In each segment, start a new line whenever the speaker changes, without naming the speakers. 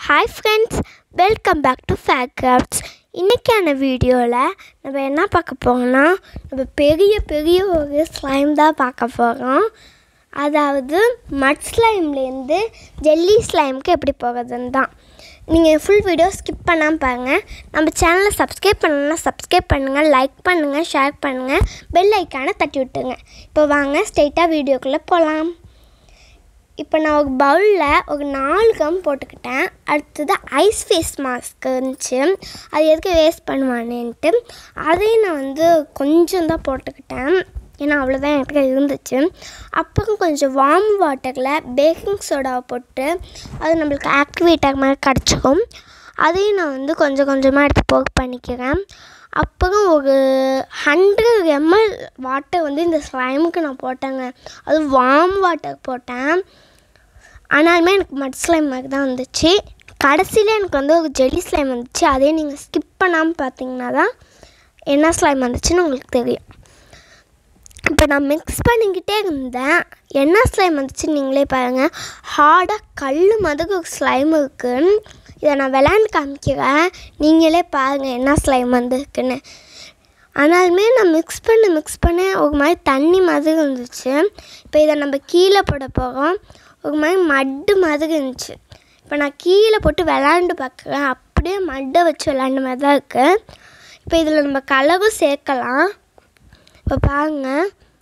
hi friends welcome back to fab crafts இன்றைக்கான வீடியோவில் நம்ம என்ன பார்க்க போகிறோம்னா நம்ம பெரிய பெரிய ஒரு ஸ்லைம் தான் பார்க்க போகிறோம் அதாவது மட் ஸ்லைம்லேருந்து ஜெல்லி ஸ்லைமுக்கு எப்படி போகிறதுன்னு தான் நீங்கள் ஃபுல் வீடியோ ஸ்கிப் பண்ணாமல் பாருங்கள் நம்ம சேனலை சப்ஸ்கிரைப் பண்ணலன்னா சப்ஸ்கிரைப் பண்ணுங்கள் லைக் பண்ணுங்கள் ஷேர் பண்ணுங்கள் பெல் ஐக்கானை தட்டி விட்டுருங்க இப்போ வாங்க ஸ்ட்ரெயிட்டாக வீடியோக்குள்ளே போகலாம் இப்போ நான் ஒரு பவுலில் ஒரு நாலு கம் போட்டுக்கிட்டேன் அடுத்தது ஐஸ் ஃபேஸ் மாஸ்க் இருந்துச்சு அது எதுக்கு வேஸ்ட் பண்ணுவானேன்ட்டு அதையும் நான் வந்து கொஞ்சம் தான் போட்டுக்கிட்டேன் ஏன்னா அவ்வளோதான் என்கிட்ட இருந்துச்சு அப்புறம் கொஞ்சம் வார்ம் வாட்டரில் பேக்கிங் சோடாவை போட்டு அது நம்மளுக்கு ஆக்டிவேட்டர் மாதிரி கிடச்சிக்கும் அதையும் நான் வந்து கொஞ்சம் கொஞ்சமாக எடுத்து போக் பண்ணிக்கிறேன் அப்புறம் ஒரு ஹண்ட்ரட் எம்எல் வாட்டர் வந்து இந்த ஸ்லைமுக்கு நான் போட்டேங்க அது வார்ம் வாட்டர் போட்டேன் ஆனாலுமே எனக்கு மட் ஸ்லைம் மாதிரி தான் வந்துச்சு கடைசியில் எனக்கு வந்து ஒரு ஜெல்லி ஸ்லைம் வந்துச்சு அதே நீங்கள் ஸ்கிப் பண்ணாமல் பார்த்தீங்கன்னா தான் என்ன ஸ்லைம் வந்துச்சுன்னு உங்களுக்கு தெரியும் இப்போ நான் மிக்ஸ் பண்ணிக்கிட்டே இருந்தேன் என்ன ஸ்லைம் வந்துச்சுன்னு நீங்களே பாருங்கள் ஹார்டாக கல் மாதிரி ஒரு ஸ்லைம் இருக்குது இதை நான் விளையாண்டு காமிக்கிறேன் நீங்களே பாருங்கள் என்ன ஸ்லைம் வந்துருக்குன்னு ஆனாலுமே நான் மிக்ஸ் பண்ண மிக்ஸ் பண்ண ஒரு மாதிரி தண்ணி மாதிரி இருந்துச்சு இப்போ இதை நம்ம கீழே போட போகிறோம் ஒரு மாதிரி மட்டு மாதிரி இருந்துச்சு இப்போ நான் கீழே போட்டு விளாண்டு பார்க்குறேன் அப்படியே மட்டை வச்சு விளாண்ட மாதிரி தான் இருக்குது இப்போ இதில் நம்ம கலரும் சேர்க்கலாம் இப்போ பாருங்க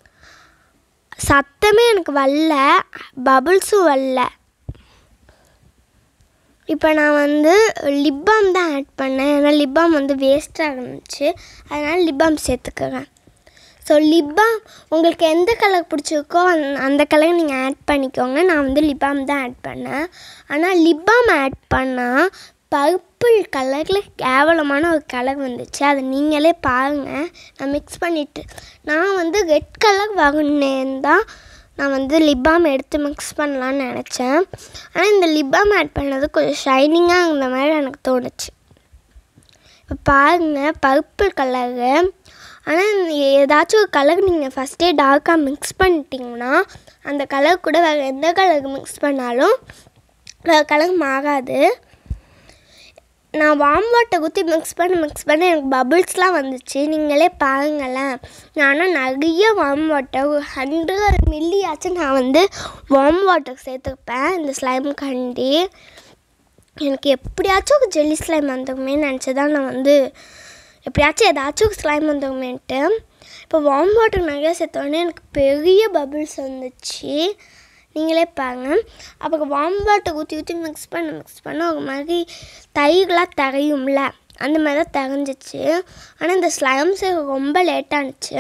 சத்தமே எனக்கு வரல பபுள்ஸும் வரல இப்போ நான் வந்து லிப் பாம் தான் ஆட் பண்ணேன் ஏன்னா லிப் பாம் வந்து வேஸ்ட்டாக இருந்துச்சு அதனால் லிப் பாம் சேர்த்துக்கிறேன் ஸோ லிப் பாம் உங்களுக்கு எந்த கலர் பிடிச்சிருக்கோ அந் அந்த கலர் நீங்கள் ஆட் பண்ணிக்கோங்க நான் வந்து லிப் பாம் தான் ஆட் பண்ணேன் ஆனால் லிப் பாம் ஆட் பண்ணால் பர்பிள் கலரில் கேவலமான ஒரு கலர் வந்துச்சு அதை நீங்களே பாருங்கள் நான் மிக்ஸ் பண்ணிவிட்டு நான் வந்து ரெட் கலர் வரணுன்னு தான் நான் வந்து லிப் பாம் எடுத்து மிக்ஸ் பண்ணலான்னு நினச்சேன் ஆனால் இந்த லிப் பாம் ஆட் பண்ணது கொஞ்சம் ஷைனிங்காக இருந்த மாதிரி எனக்கு தோணுச்சு இப்போ பாருங்கள் பர்பிள் கலரு ஆனால் ஏதாச்சும் ஒரு கலர் நீங்கள் ஃபஸ்ட்டே டார்க்காக மிக்ஸ் பண்ணிட்டீங்கன்னா அந்த கலர் கூட வேறு எந்த கலருக்கு மிக்ஸ் பண்ணாலும் வேறு கலர் மாறாது நான் வார்ம் வாட்டர் ஊற்றி மிக்ஸ் பண்ணி மிக்ஸ் பண்ணி எனக்கு பபுள்ஸ்லாம் வந்துச்சு நீங்களே பாருங்களேன் நானும் நிறைய வார்ம் வாட்டர் ஒரு ஹண்ட்ரட் மில்லியாச்சும் நான் வந்து வார்ம் வாட்டர் சேர்த்துருப்பேன் இந்த ஸ்லைம் கண்டி எனக்கு எப்படியாச்சும் ஒரு ஜெல்லி ஸ்லைம் வந்துருமே நினச்சி தான் நான் வந்து எப்படியாச்சும் ஏதாச்சும் ஒரு ஸ்லைம் வந்துருமேன்ட்டு இப்போ வார்ம் வாட்டர் நிறைய சேர்த்தோடனே எனக்கு பெரிய பபுள்ஸ் வந்துச்சு நீங்களே பாருங்க அப்புறம் வார்ம் வாட்டர் ஊற்றி ஊற்றி மிக்ஸ் பண்ண மிக்ஸ் பண்ண ஒரு மாதிரி தயிர்லாம் தரையும்ல அந்த மாதிரி தான் தரைஞ்சிச்சு ஆனால் இந்த ஸ்லைம்ஸ் ரொம்ப லேட்டானுச்சு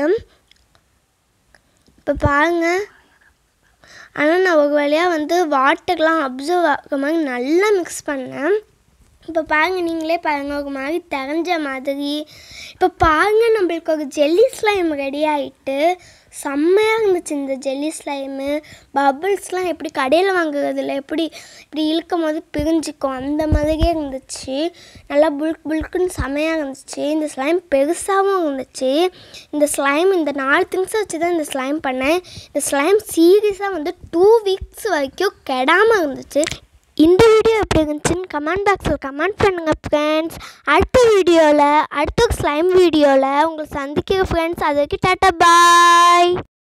இப்போ பாருங்கள் ஆனால் நான் ஒரு வழியாக வந்து வாட்டர்லாம் அப்சர்வ் ஆகிற மாதிரி நல்லா மிக்ஸ் பண்ணேன் இப்போ பாருங்கள் நீங்களே பாருங்கள் ஒரு மாதிரி தெரிஞ்ச மாதிரி இப்போ பாருங்கள் நம்மளுக்கு ஒரு ஜெல்லி ஸ்லைம் ரெடி ஆகிட்டு செம்மையாக இருந்துச்சு இந்த ஜெல்லி ஸ்லைமு பபுள்ஸ்லாம் எப்படி கடையில் வாங்குறதுல எப்படி இப்படி இழுக்கும் போது பிரிஞ்சிக்கும் அந்த மாதிரியே இருந்துச்சு நல்லா புல்க் புல்க்குன்னு செம்மையாக இருந்துச்சு இந்த ஸ்லைம் பெருசாகவும் இருந்துச்சு இந்த ஸ்லைம் இந்த நாலு திங்ஸை வச்சு தான் இந்த ஸ்லைம் பண்ணேன் இந்த ஸ்லைம் சீரியஸாக வந்து டூ வீக்ஸ் வரைக்கும் கெடாமல் இருந்துச்சு இந்த வீடியோ எப்படி இருந்துச்சுன்னு கமெண்ட் பாக்ஸில் கமெண்ட் பண்ணுங்கள் ஃப்ரெண்ட்ஸ் அடுத்த வீடியோவில் அடுத்த ஸ்லைம் வீடியோவில் உங்களை சந்திக்கிற ஃப்ரெண்ட்ஸ் அது வரைக்கும் டாட்டா பாய்